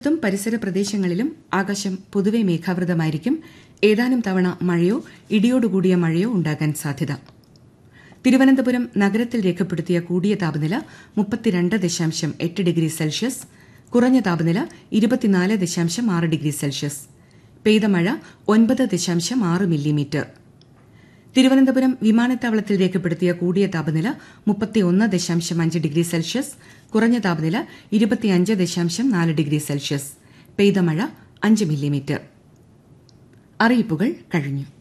ത്തും പരിസര പ്രദേശങ്ങളിലും ആകാശം പൊതുവെ മേഘാവൃതമായിരിക്കും ഏതാനും തവണ മഴയോ ഇടിയോടുകൂടിയ മഴയോ ഉണ്ടാകാൻ സാധ്യത തിരുവനന്തപുരം നഗരത്തിൽ രേഖപ്പെടുത്തിയ കൂടിയ താപനില മുപ്പത്തിരണ്ട് ദശാംശം എട്ട് ഡിഗ്രി സെൽഷ്യസ് കുറഞ്ഞ താപനില ഇരുപത്തിനാല് ദശാംശം ആറ് ഡിഗ്രി സെൽഷ്യസ് പെയ്ത മഴ ഒൻപത് ദശാംശം ആറ് മില്ലിമീറ്റർ തിരുവനന്തപുരം വിമാനത്താവളത്തിൽ രേഖപ്പെടുത്തിയ കൂടിയ താപനില മുപ്പത്തിയൊന്ന് ദശാംശം അഞ്ച് ഡിഗ്രി സെൽഷ്യസ് കുറഞ്ഞ താപനില ഇരുപത്തിയഞ്ച് ദശാംശം നാല് ഡിഗ്രി സെൽഷ്യസ് പെയ്ത മഴ അഞ്ച് മില്ലിമീറ്റർ അറിയിപ്പുകൾ കഴിഞ്ഞു